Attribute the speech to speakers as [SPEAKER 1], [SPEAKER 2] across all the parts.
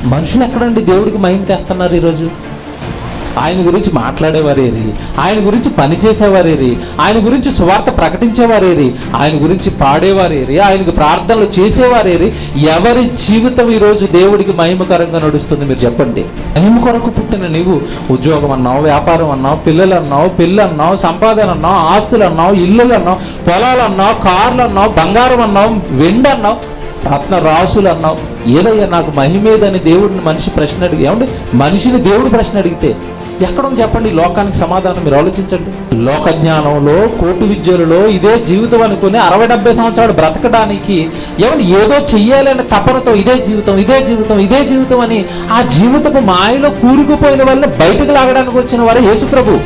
[SPEAKER 1] మనుషులు ఎక్కడండి దేవుడికి మహిమ తెస్తున్నారు ఈరోజు ఆయన గురించి మాట్లాడేవారేరి ఆయన గురించి పనిచేసేవారేరి ఆయన గురించి సువార్త ప్రకటించేవారేరి ఆయన గురించి పాడేవారేరి ఆయనకు ప్రార్థనలు చేసేవారేరి ఎవరి జీవితం ఈరోజు దేవుడికి మహిమకరంగా నడుస్తుంది మీరు చెప్పండి మహిమ కొరకు పుట్టిన నీవు ఉద్యోగం అన్నావు వ్యాపారం అన్నావు పిల్లలు అన్నావు పెళ్ళి అన్నావు సంపాదన అన్నావు ఆస్తులు అన్నావు ఇల్లులు అన్నావు పొలాలు అన్నావు కార్లు అన్నావు బంగారం అన్నావు వెండి అన్నావు రత్న రాసులు అన్నావు ఏదయ్యా నాకు మహిమేదని దేవుడిని మనిషి ప్రశ్న అడిగి ఏమండి మనిషిని దేవుడు ప్రశ్న అడిగితే ఎక్కడ ఉంది చెప్పండి ఈ లోకానికి సమాధానం మీరు ఆలోచించండి లోక జ్ఞానంలో కోటి విద్యలలో ఇదే జీవితం అనుకుని అరవై డెబ్బై సంవత్సరాలు బ్రతకడానికి ఏమండి ఏదో చెయ్యాలనే తపనతో ఇదే జీవితం ఇదే జీవితం ఇదే జీవితం అని ఆ జీవితపు మాయలో కూరుకుపోయిన వల్ల బయటకు లాగడానికి వచ్చిన వారు యేసుప్రభు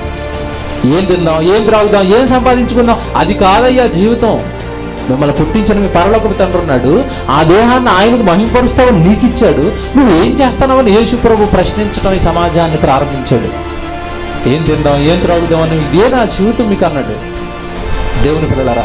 [SPEAKER 1] ఏం తిందాం ఏం త్రాగుదాం ఏం సంపాదించుకుందాం అది కాదయ్యా జీవితం మిమ్మల్ని పుట్టించిన మీ పరలోకపు తండ్రి ఉన్నాడు ఆ దేహాన్ని ఆయనకు మహింపరుస్తావని నీకు ఇచ్చాడు నువ్వు ఏం చేస్తున్నావని యేసు ప్రభు ప్రశ్నించడం ఈ సమాజాన్ని ప్రారంభించాడు ఏం తిందాం ఏం త్రాగుదాం అని ఇదే నా జీవితం మీకు అన్నాడు దేవుని పిల్లలారా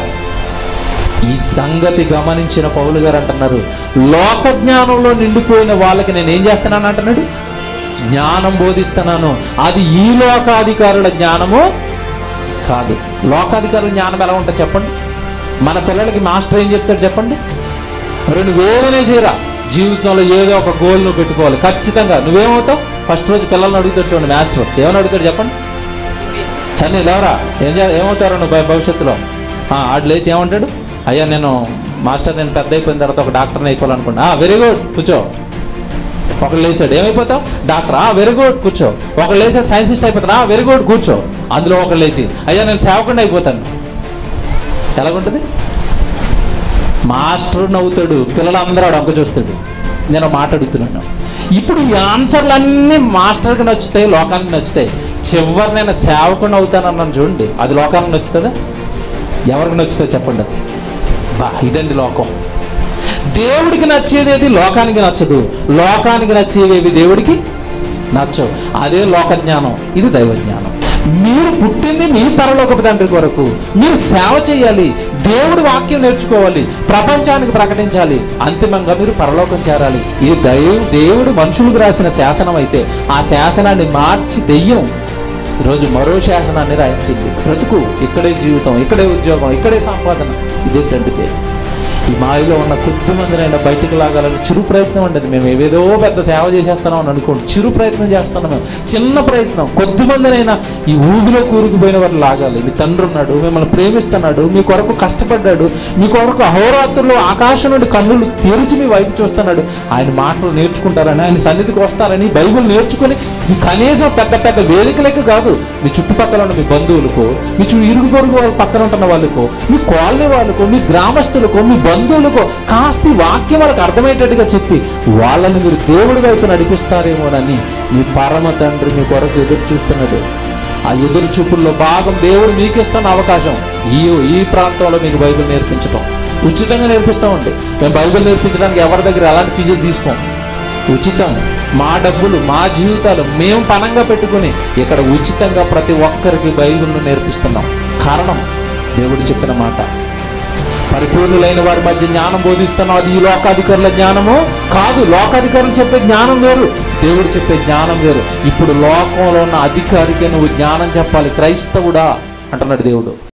[SPEAKER 1] ఈ సంగతి గమనించిన పౌలు గారు అంటున్నారు లోక జ్ఞానంలో నిండిపోయిన వాళ్ళకి నేను ఏం చేస్తున్నాను అంటున్నాడు జ్ఞానం బోధిస్తున్నాను అది ఈ లోకాధికారుల జ్ఞానము కాదు లోకాధికారుల జ్ఞానం ఎలా ఉంటుంది చెప్పండి మన పిల్లలకి మాస్టర్ ఏం చెప్తాడు చెప్పండి మరి నువ్వేమైనా చేయరా జీవితంలో ఏదో ఒక గోల్ నువ్వు పెట్టుకోవాలి ఖచ్చితంగా నువ్వేమవుతావు ఫస్ట్ రోజు పిల్లల్ని అడుగుతాడు చూడండి మాస్టర్ ఏమని అడుగుతాడు చెప్పండి సన్నీ లేవరా ఏం చే ఏమవుతారు నువ్వు భవి- భవిష్యత్తులో ఆ, ఆడు లేచి ఏమంటాడు అయ్యా నేను మాస్టర్ నేను పెద్ద అయిపోయిన తర్వాత ఒక డాక్టర్ని అయిపోవాలనుకున్నా వెరీ గుడ్ కూర్చో ఒకళ్ళు లేచాడు ఏమైపోతావు డాక్టర్ ఆ వెరీ గుడ్ కూర్చో ఒకళ్ళు లేచాడు సైన్సిస్ట్ అయిపోతాడు ఆ వెరీ గుడ్ కూర్చో అందులో ఒకళ్ళు లేచి అయ్యా నేను సేవకుండా అయిపోతాను ఎలాగుంటుంది మాస్టర్ నవ్వుతాడు పిల్లలందరూ ఆడు అంక చూస్తాడు నేను మాట అడుగుతున్నాను ఇప్పుడు ఈ ఆన్సర్లు అన్నీ మాస్టర్కి నచ్చుతాయి లోకానికి నచ్చుతాయి చివరి నేను సేవకుండా అవుతానన్నాను చూడండి అది లోకానికి నచ్చుతుందా ఎవరికి నచ్చుతుందో చెప్పండి అది బా ఇదండి లోకం దేవుడికి నచ్చేదేది లోకానికి నచ్చదు లోకానికి నచ్చేవేవి దేవుడికి నచ్చవు అదే లోక జ్ఞానం ఇది దైవ జ్ఞానం మీరు పుట్టింది మీ పరలోకపు తండ్రి కొరకు మీరు సేవ చేయాలి దేవుడి వాక్యం నేర్చుకోవాలి ప్రపంచానికి ప్రకటించాలి అంతిమంగా మీరు పరలోకం చేరాలి ఇది దైవ దేవుడు మనుషులకు రాసిన శాసనం అయితే ఆ శాసనాన్ని మార్చి దెయ్యం ఈరోజు మరో శాసనాన్ని రాయించింది బ్రతుకు ఇక్కడే జీవితం ఇక్కడే ఉద్యోగం ఇక్కడే సంపాదన ఇదేంటంటే ఈ మాయలో ఉన్న కొద్ది మందినైనా బయటికి లాగాలని చిరు ప్రయత్నం ఉండదు మేము ఏవేదో పెద్ద సేవ చేసేస్తున్నాం అని అనుకోండి చిరు ప్రయత్నం చేస్తున్నాం మేము చిన్న ప్రయత్నం కొద్ది మందినైనా ఈ ఊబిలో కూరుకుపోయిన వారు లాగాలి మీ తండ్రి ఉన్నాడు మిమ్మల్ని ప్రేమిస్తున్నాడు మీ కొరకు కష్టపడ్డాడు మీ కొరకు అహోరాత్రులు ఆకాశం నుండి కన్నులు తెరిచి మీ వైపు చూస్తున్నాడు ఆయన మాటలు నేర్చుకుంటారని ఆయన సన్నిధికి వస్తారని బైబిల్ నేర్చుకుని ఈ కనీసం పెద్ద పెద్ద వేదికలకి కాదు మీ చుట్టుపక్కల ఉన్న మీ బంధువులకు మీ చు ఇరుగు పొరుగు వాళ్ళ పక్కన ఉంటున్న వాళ్ళకు మీ కాలనీ వాళ్ళకు మీ గ్రామస్తులకు మీ బంధువులకు కాస్త ఈ వాక్యం వాళ్ళకి అర్థమయ్యేటట్టుగా చెప్పి వాళ్ళని మీరు దేవుడి వైపు నడిపిస్తారేమోనని మీ పరమ తండ్రి మీ కొరకు ఎదురు చూస్తున్నాడు ఆ ఎదురు చూపుల్లో భాగం దేవుడు మీకు ఇస్తున్న అవకాశం ఈ ఈ ప్రాంతంలో మీకు బైబిల్ నేర్పించటం ఉచితంగా నేర్పిస్తామండి మేము బైబిల్ నేర్పించడానికి ఎవరి దగ్గర ఎలాంటి ఫీజులు తీసుకోం ఉచితం మా డబ్బులు మా జీవితాలు మేము పనంగా పెట్టుకుని ఇక్కడ ఉచితంగా ప్రతి ఒక్కరికి బైబిల్ను నేర్పిస్తున్నాం కారణం దేవుడు చెప్పిన మాట పరిపూర్ణులైన వారి మధ్య జ్ఞానం బోధిస్తున్నాం అది ఈ లోకాధికారుల జ్ఞానము కాదు లోకాధికారులు చెప్పే జ్ఞానం వేరు దేవుడు చెప్పే జ్ఞానం వేరు ఇప్పుడు లోకంలో ఉన్న అధికారికి నువ్వు జ్ఞానం చెప్పాలి క్రైస్తవుడా అంటున్నాడు దేవుడు